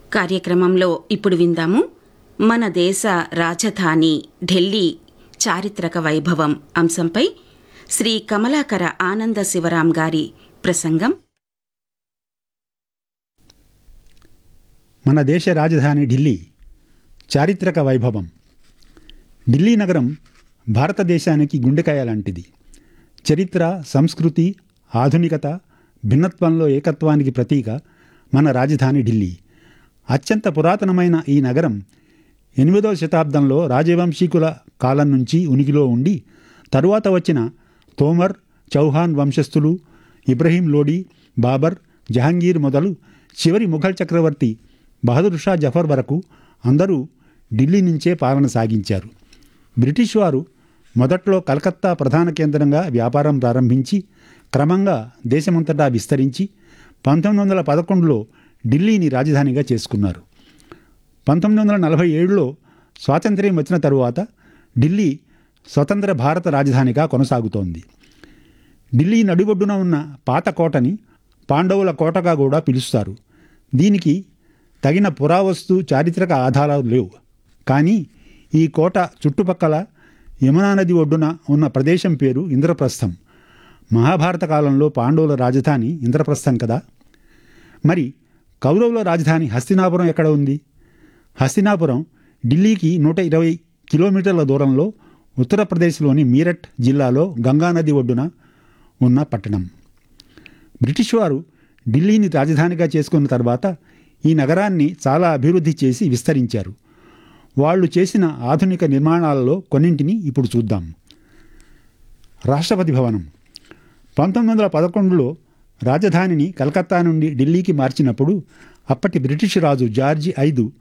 కార్యక్రమంలో ఇప్పుడు విందాము మన దేశ రాజధాని ఢిల్లీ చారిత్రక వైభవం అంశంపై శ్రీ కమలాకర ఆనంద శివరాం గారి ప్రసంగం మన దేశ రాజధాని ఢిల్లీ చారిత్రక వైభవం ఢిల్లీ నగరం భారతదేశానికి గుండెకాయ లాంటిది చరిత్ర సంస్కృతి ఆధునికత భిన్నత్వంలో ఏకత్వానికి ప్రతీక మన రాజధాని ఢిల్లీ అత్యంత పురాతనమైన ఈ నగరం ఎనిమిదవ శతాబ్దంలో రాజవంశీకుల కాలం నుంచి ఉనికిలో ఉండి తరువాత వచ్చిన తోమర్ చౌహాన్ వంశస్థులు ఇబ్రహీం లోడీ బాబర్ జహాంగీర్ మొదలు చివరి ముఘల్ చక్రవర్తి బహదూర్ షా జఫర్ వరకు అందరూ ఢిల్లీ నుంచే పాలన సాగించారు బ్రిటిష్ వారు మొదట్లో కలకత్తా ప్రధాన కేంద్రంగా వ్యాపారం ప్రారంభించి క్రమంగా దేశమంతటా విస్తరించి పంతొమ్మిది వందల పదకొండులో ఢిల్లీని రాజధానిగా చేసుకున్నారు పంతొమ్మిది వందల నలభై ఏడులో స్వాతంత్ర్యం వచ్చిన తరువాత ఢిల్లీ స్వతంత్ర భారత రాజధానిగా కొనసాగుతోంది ఢిల్లీ నడిబొడ్డున ఉన్న పాత కోటని పాండవుల కోటగా కూడా పిలుస్తారు దీనికి తగిన పురావస్తు చారిత్రక ఆధారాలు లేవు కానీ ఈ కోట చుట్టుపక్కల యమునా నది ఒడ్డున ఉన్న ప్రదేశం పేరు ఇంద్రప్రస్థం మహాభారత కాలంలో పాండవుల రాజధాని ఇంద్రప్రస్థం కదా మరి కౌరవుల రాజధాని హస్తినాపురం ఎక్కడ ఉంది హస్తినాపురం ఢిల్లీకి నూట ఇరవై కిలోమీటర్ల దూరంలో ఉత్తరప్రదేశ్లోని మీరట్ జిల్లాలో గంగానది ఒడ్డున ఉన్న పట్టణం బ్రిటిష్ వారు ఢిల్లీని రాజధానిగా చేసుకున్న తర్వాత ఈ నగరాన్ని చాలా అభివృద్ధి చేసి విస్తరించారు వాళ్ళు చేసిన ఆధునిక నిర్మాణాలలో కొన్నింటిని ఇప్పుడు చూద్దాం రాష్ట్రపతి భవనం పంతొమ్మిది వందల పదకొండులో రాజధానిని కలకత్తా నుండి ఢిల్లీకి మార్చినప్పుడు అప్పటి బ్రిటిష్ రాజు జార్జి ఐదు